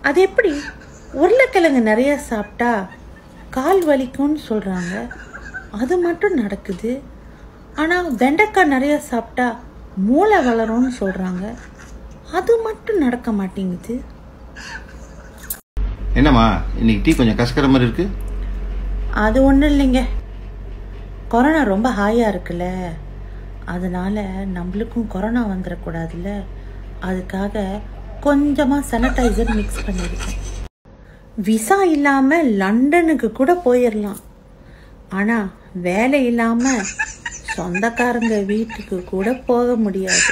அது எப்படி உருளைக்கிழங்கு நிறைய சாப்பிட்டா கால் வலிக்கும்னு சொல்கிறாங்க அது மட்டும் நடக்குது ஆனால் வெண்டைக்காய் நிறைய சாப்பிட்டா மூளை வளரும்னு சொல்கிறாங்க அது மட்டும் நடக்க மாட்டேங்குது என்னம்மா இன்னைக்கு டீ கொஞ்சம் கசக்கிற மாதிரி இருக்கு அது ஒன்றும் இல்லைங்க கொரோனா ரொம்ப ஹாயாக இருக்குல்ல அதனால நம்மளுக்கும் கொரோனா வந்துடக்கூடாதுல்ல அதுக்காக கொஞ்சமாக சானிடைசர் மிக்ஸ் பண்ணியிருக்கேன் விசா இல்லாமல் லண்டனுக்கு கூட போயிடலாம் ஆனால் வேலை இல்லாமல் சொந்தக்காரங்க வீட்டுக்கு கூட போக முடியாது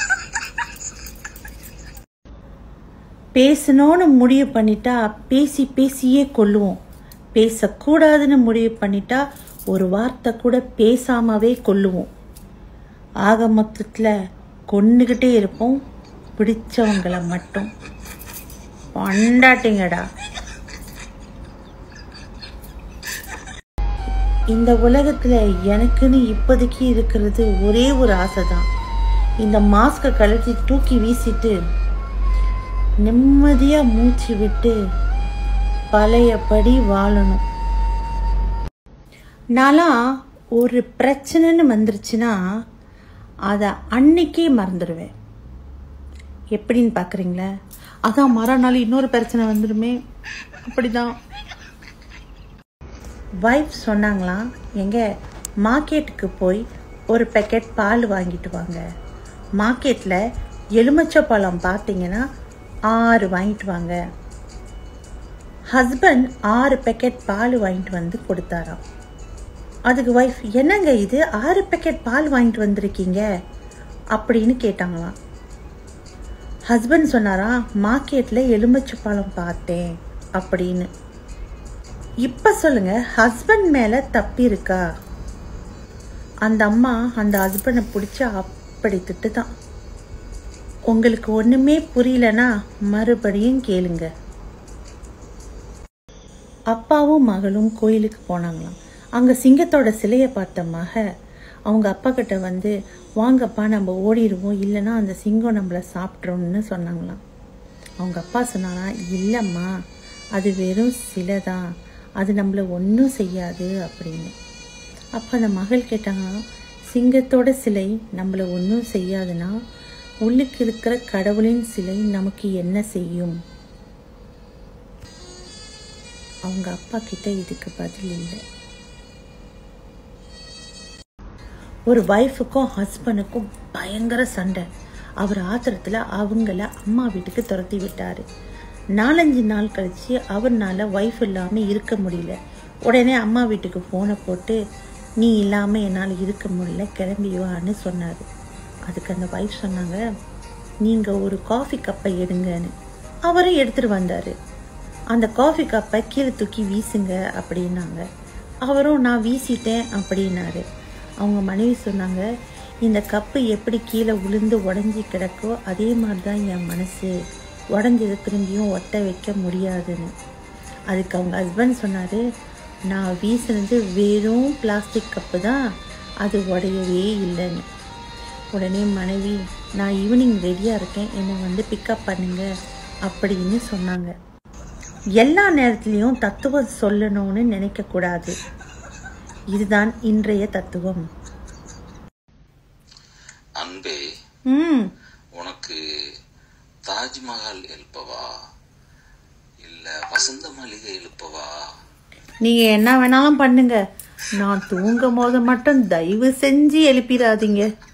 பேசணும்னு முடிவு பண்ணிட்டா பேசி பேசியே கொல்லுவோம் பேசக்கூடாதுன்னு முடிவு பண்ணிட்டா ஒரு வார்த்தை கூட பேசாமவே கொல்லுவோம் ஆக மொத்தத்தில் கொன்னுக்கிட்டே இருப்போம் பிடிச்சவங்களை மட்டும் பண்டாட்டிங்கடா இந்த உலகத்துல எனக்குன்னு இப்போதைக்கு இருக்கிறது ஒரே ஒரு ஆசை தான் இந்த மாஸ்கை கழட்டி தூக்கி வீசிட்டு நிம்மதியா மூச்சு விட்டு பழையபடி வாழணும் நான்லாம் ஒரு பிரச்சனைன்னு வந்துருச்சுன்னா அதை அன்னைக்கே மறந்துடுவேன் எப்படின்னு பார்க்குறீங்களா அதான் மறுநாள் இன்னொரு பிரச்சனை வந்துடுமே அப்படிதான் வைஃப் சொன்னாங்களாம் எங்க மார்க்கெட்டுக்கு போய் ஒரு பேக்கெட் பால் வாங்கிட்டு வாங்க மார்க்கெட்டில் எலுமிச்சை பழம் பார்த்தீங்கன்னா ஆறு வாங்கிட்டு வாங்க ஹஸ்பண்ட் ஆறு பேக்கெட் பால் வாங்கிட்டு வந்து கொடுத்தாராம் அதுக்கு ஒய்ஃப் என்னங்க இது ஆறு பேக்கெட் பால் வாங்கிட்டு வந்திருக்கீங்க அப்படின்னு கேட்டாங்களாம் ஹஸ்பண்ட் சொன்னாரா மார்க்கெட்டில் எலுமிச்சை பழம் பார்த்தேன் அப்படின்னு இப்ப சொல்லுங்க ஹஸ்பண்ட் மேல தப்பி இருக்கா அந்த அம்மா அந்த ஹஸ்பண்டை பிடிச்சி அப்படி திட்டுதான் உங்களுக்கு ஒண்ணுமே புரியலனா மறுபடியும் கேளுங்க அப்பாவும் மகளும் கோயிலுக்கு போனாங்களாம் அங்க சிங்கத்தோட சிலையை பார்த்த மக அவங்க அப்பா கிட்ட வந்து வாங்கப்பா நம்ம ஓடிடுவோம் இல்லைன்னா அந்த சிங்கம் நம்மளை சாப்பிட்றோம்னு சொன்னாங்களாம் அவங்க அப்பா சொன்னாராம் இல்லைம்மா அது வெறும் சிலை தான் அது நம்மளை ஒன்றும் செய்யாது அப்படின்னு அப்போ அந்த மகள் கேட்டாங்க சிங்கத்தோட சிலை நம்மளை ஒன்றும் செய்யாதுன்னா உள்ளுக்கு இருக்கிற கடவுளின் சிலை நமக்கு என்ன செய்யும் அவங்க அப்பா கிட்ட இதுக்கு பதில் இல்லை ஒரு ஒய்ஃபுக்கும் ஹஸ்பண்டுக்கும் பயங்கர சண்டை அவர் ஆத்திரத்தில் அவங்கள அம்மா வீட்டுக்கு துரத்தி விட்டாரு நாலஞ்சு நாள் கழிச்சு அவர்னால ஒய்ஃப் இல்லாமல் இருக்க முடியல உடனே அம்மா வீட்டுக்கு ஃபோனை போட்டு நீ இல்லாமல் என்னால் இருக்க முடியல கிளம்பி வான்னு சொன்னார் அதுக்கு அந்த ஒய்ஃப் சொன்னாங்க நீங்கள் ஒரு காஃபி கப்பை எடுங்கன்னு அவரும் எடுத்துட்டு வந்தார் அந்த காஃபி கப்பை கீழே தூக்கி வீசுங்க அப்படின்னாங்க அவரும் நான் வீசிட்டேன் அப்படின்னாரு அவங்க மனைவி சொன்னாங்க இந்த கப்பு எப்படி கீழே விழுந்து உடஞ்சி கிடக்கோ அதே மாதிரி தான் என் மனசு உடஞ்சதை திரும்பியும் ஒட்ட வைக்க முடியாதுன்னு அதுக்கு அவங்க ஹஸ்பண்ட் சொன்னார் நான் வீசினது வெறும் பிளாஸ்டிக் கப்பு தான் அது உடையவே இல்லைன்னு உடனே மனைவி நான் ஈவினிங் ரெடியாக இருக்கேன் என்னை வந்து பிக்கப் பண்ணுங்க அப்படின்னு சொன்னாங்க எல்லா நேரத்துலையும் தத்துவம் சொல்லணும்னு நினைக்கக்கூடாது இதுதான் இன்றைய தத்துவம் அன்பே ம் உனக்கு தாஜ்மஹால் எழுப்பவா இல்ல வசந்த மாளிகை எழுப்பவா நீங்கள் என்ன வேணாலும் பண்ணுங்க நான் தூங்கும் போது மட்டும் தயவு செஞ்சு எழுப்பிடாதீங்க